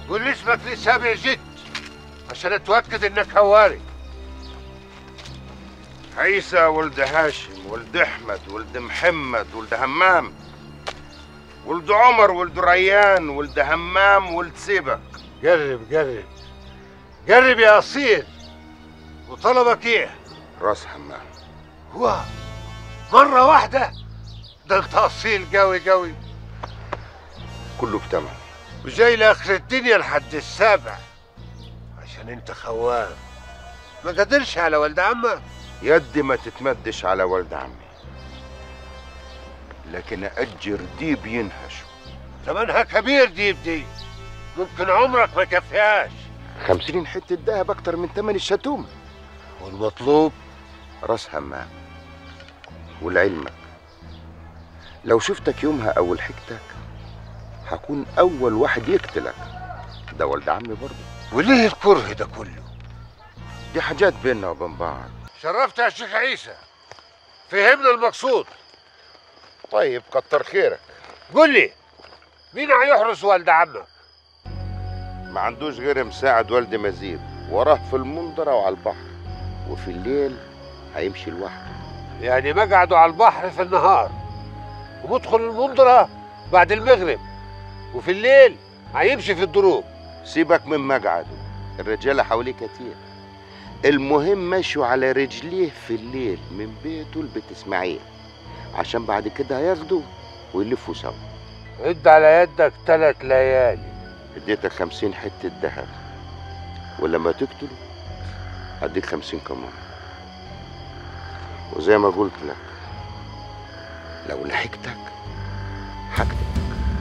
قول لي اسمك ليه سابع جد عشان اتوكد انك هواري عيسى ولد هاشم ولد احمد ولد محمد ولد همام ولد عمر ولد ريان ولد همام ولد سيبك قرب قرب قرب يا اصيل وطلبك ايه راس همام هو مرة واحدة ده انت اصيل قوي قوي كله بتمن وجاي لاخر الدنيا لحد السابع عشان انت خوان ما قدرش على ولد عمك يدي ما تتمدش على ولد عمي لكن أجر ديب ينهشه ثمنها كبير ديب دي ممكن عمرك ما يكفيهاش خمسين حتة دهب أكتر من تمن الشتوم والمطلوب راس همام ولعلمك لو شفتك يومها أو لحقتك هكون أول واحد يقتلك ده ولد عمي برضه وليه الكره ده كله دي حاجات بيننا وبين بعض شرفت يا شيخ عيسى فهمنا المقصود طيب كتر خيرك قول لي مين هيحرس والد عمك ما عندوش غير مساعد والد مزيد وراه في المنظرة وعلى البحر وفي الليل هيمشي لوحده يعني مقعده على البحر في النهار ومدخل المنظرة بعد المغرب وفي الليل هيمشي في الدروب سيبك من مقعده الرجالة حواليه كتير المهم ماشوا على رجليه في الليل من بيته لبيت اسماعيل عشان بعد كده هياخدوا ويلفوا سوا عد على يدك ثلاث ليالي اديتك خمسين حتة ذهب ولما تقتله هديك خمسين كمان وزي ما قلت لك لو لحقتك هقتلك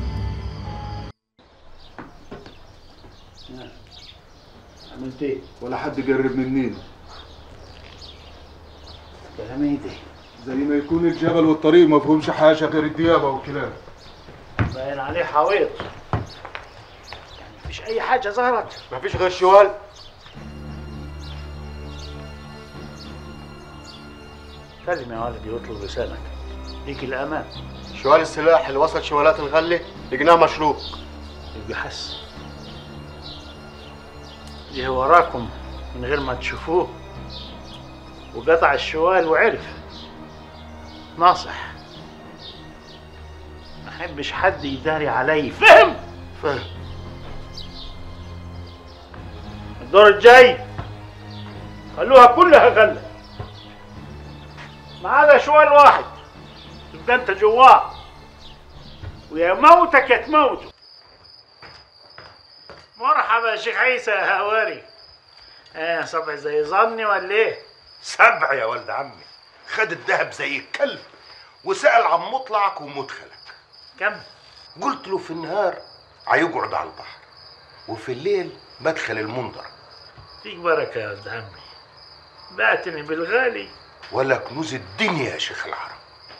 عملت ايه؟ ولا حد جرب مننا كلام ايه ده؟ زي ما يكون الجبل والطريق ما فيهمش حاجه غير الديابه والكلاب باين عليه حويط يعني مفيش اي حاجه ظهرت مفيش غير شوال كلم يا ولدي واطلب لسانك ليك الامان شوال السلاح اللي وصل شوالات الغله لقناه مشروق يبقى حس جه وراكم من غير ما تشوفوه وقطع الشوال وعرف ناصح ما احبش حد يداري علي فهم فاهم الدور الجاي خلوها كلها غله ما عدا شوال واحد تبقى انت جواه ويا موتك يا تموته مرحبا يا شيخ عيسى يا هواري ايه صبح زي ظني ولا ايه؟ سبع يا ولد عمي خد الذهب زي الكلب وسأل عن مطلعك ومدخلك كم؟ قلت له في النهار هيقعد على البحر وفي الليل مدخل المنظر فيك بركه يا ولد عمي بعتني بالغالي ولا كنوز الدنيا يا شيخ العرب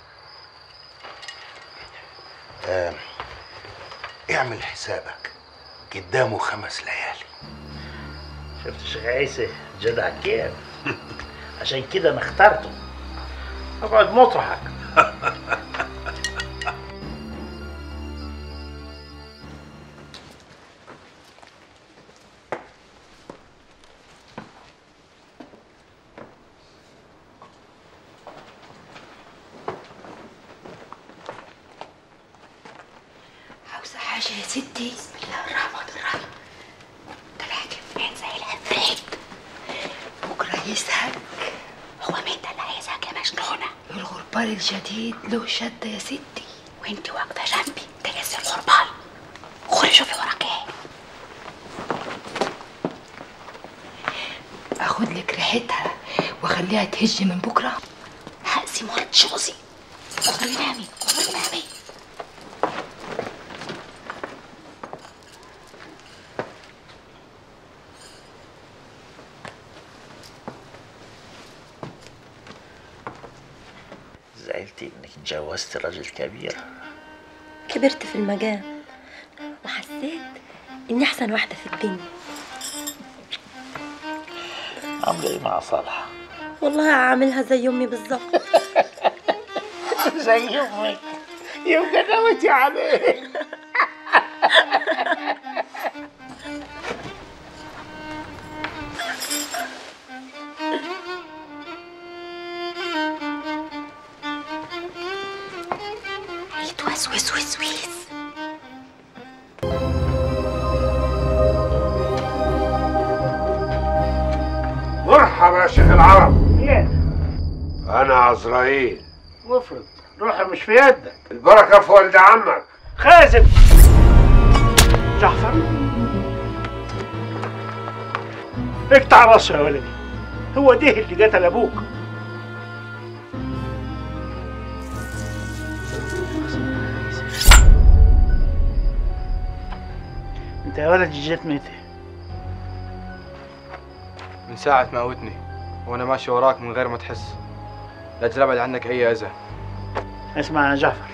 آه اعمل حسابك قدامه خمس ليالي شفت الشيخ عيسى جدع كيف عشان كده انا اخترته اقعد مطرحك عاوزة حاجة يا ستي بسم الله الرحمن الرحيم طلعت فين زي العفريت بكرة يسهك هو مين ده اللي هيسهك يا مجنونة الغربال الجديد له شدة يا ستي وانتي واقفة جنبي ده لسه الغربال خدي شوفي وراك ايه اخد لك ريحتها واخليها تهج من بكرة هقسم ورد جوزي اخرجي نامي اخرجي نامي زعلتي انك اتجوزت راجل كبير كبرت في المجال وحسيت اني احسن واحده في الدنيا عامله ايه مع صالحه والله هعملها زي امي بالظبط زي امك يبقى نوتي عليه يا شيخ العرب مين انا عزرائيل وافرض روحي مش في يدك البركه في ولد عمك خازن جعفر اقطع راسه يا ولدي هو ده اللي قتل ابوك انت يا ولدي جيت متى من ساعة ما موتني وأنا ماشي وراك من غير ما تحس لا تجرب أبعد عنك أي أذى اسمع يا جعفر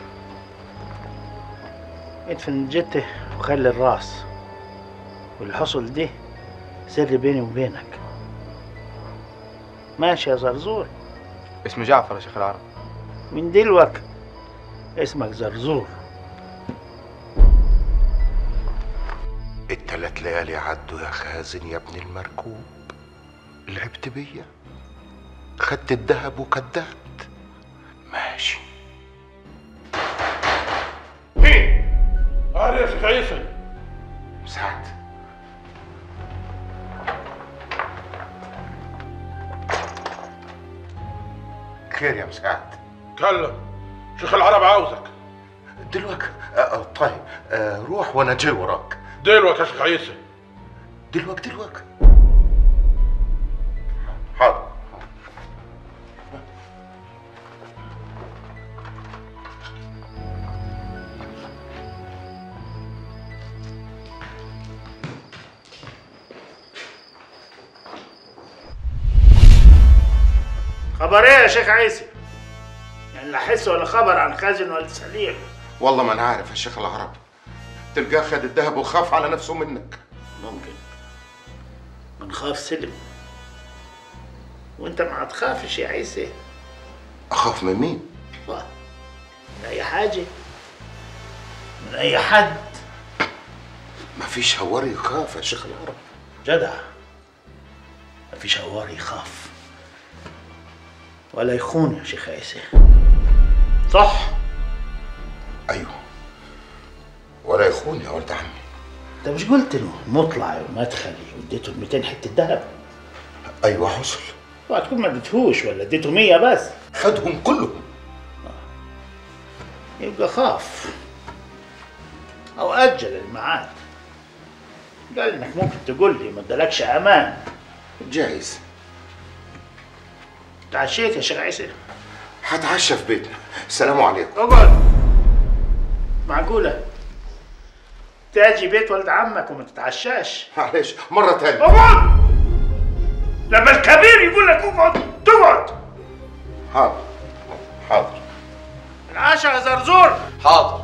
ادفن جته وخلي الراس واللي حصل ده سر بيني وبينك ماشي يا زرزور اسمي جعفر يا شيخ العرب من دلوقت اسمك زرزور التلات ليالي عدوا يا خازن يا ابن المركوب لعبت بيا خدت الذهب وكدبت ماشي مين؟ قال يا شيخ عيسى سعد خير يا مساعد كلم شيخ العرب عاوزك دلوقتي آه آه، طيب آه روح وانا جاي وراك دلوقتي يا شيخ عيسى دلوقتي دلوقتي حاضر خبر ايه يا شيخ عيسى يعني لا حس ولا خبر عن خازن ولا سليم والله ما انا عارف يا شيخ العرب تلقاه خد الذهب وخاف على نفسه منك ممكن بنخاف سلم وانت ما تخافش يا عيسى اخاف من مين الله. من اي حاجه من اي حد مفيش هوار يخاف يا شيخ العرب جدع مفيش هوار يخاف ولا يخون يا شيخ عيسى صح ايوه ولا يخون يا ولد عمي انت مش قلت له مطلعي ومدخلي واديته ال 200 حته ذهب ايوه حصل اوعى تكون ما اديتهوش ولا اديته 100 بس خدهم كلهم يبقى خاف او اجل الميعاد قال انك ممكن تقول لي ما ادالكش امان جايز تعشيت يا شيخ عيسى هتعشى في بيتنا السلام عليكم اقعد معقولة تاجي بيت ولد عمك وما تتعشاش معلش مرة تانية اقعد لما الكبير يقول لك اقعد تقعد حاضر حاضر العشاء يا زرزور حاضر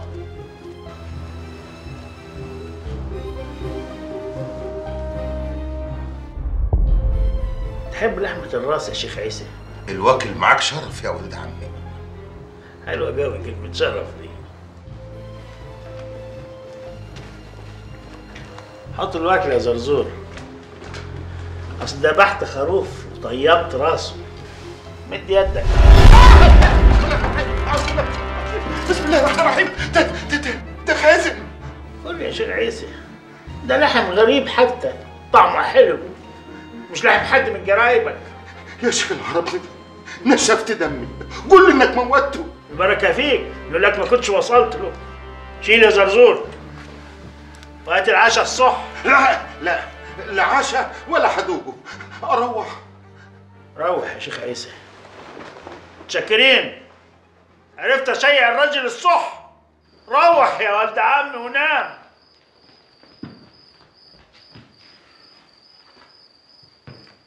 تحب لحمة الراس يا شيخ عيسى الواكل معاك شرف يا ولد عمي حلوة قوي كلمة شرف دي حط الواكل يا زرزور اصل ذبحت خروف وطيبت راسه مد يدك بسم الله الرحمن الرحيم ده ده ده, ده خازن قول لي يا شيخ عيسى ده لحم غريب حتى طعمه حلو مش لحم حد من قرايبك يا شيخ العرب نشفت دمي قول لي انك موتته البركة فيك يقول لك ما كنتش وصلت له شيل يا زرزور وهات العشاء الصح لا لا لا عشاء ولا حدوقه اروح روح يا شيخ عيسى متشكرين عرفت اشيع الرجل الصح روح يا ولد عمي ونام